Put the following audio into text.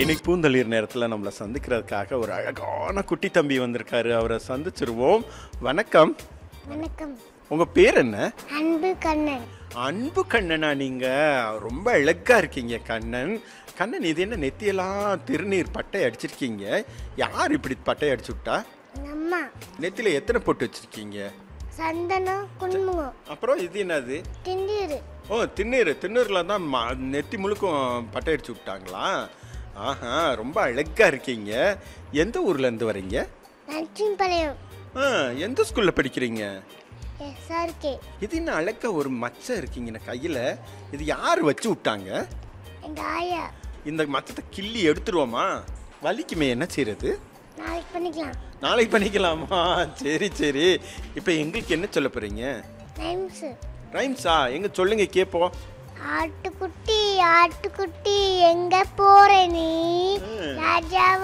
இன்னைக்கு பூந்தளிர் நேரத்தில் நம்மளை சந்திக்கிறதுக்காக ஒரு அழகான குட்டி தம்பி வந்திருக்காரு அவரை சந்திச்சிருவோம் வணக்கம் வணக்கம் உங்க பேர் என்ன அன்பு கண்ணன் அன்பு கண்ணனா நீங்க ரொம்ப அழகா இருக்கீங்க கண்ணன் கண்ணன் இது என்ன நெத்தியெல்லாம் திருநீர் பட்டை அடிச்சிருக்கீங்க யார் இப்படி பட்டை அடிச்சு விட்டா எங்க அம்மா நெத்தியில எத்தனை போட்டு வச்சிருக்கீங்க சந்தனம் குன்முகம் அப்புறம் இது என்னது திண்டீரு ஓ திண்ணீர் திண்ணூர்ல தான் ம- நெத்தி முழுக்கும் பட்டை அடிச்சு விட்டாங்களா ஆஹா ரொம்ப அழகா இருக்கீங்க எந்த ஊர்ல இருந்து வரீங்க நச்சிம்பாளையம் ஆ, எந்த ஸ்கூல்ல படிக்கிறீங்க எஸ்ஆர்கே இது என்ன அழகா ஒரு மச்சம் இருக்கீங்க கையில இது யார் வச்சு விட்டாங்க எங்க ஆயா இந்த மச்சத்தை கிள்ளி எடுத்துருவோமா வலிக்குமே என்ன செய்யறது நாளைக்கு பண்ணிக்கலாம் நாளைக்கு பண்ணிக்கலாமா சரி சரி இப்போ எங்களுக்கு என்ன சொல்ல போறீங்க டைம்ஸ் ரைம்ஸா எங்க சொல்லுங்க கேட்போம் ஆட்டுக்குட்டி ஆட்டுக்குட்டி எங்க போற நீ ராஜாவ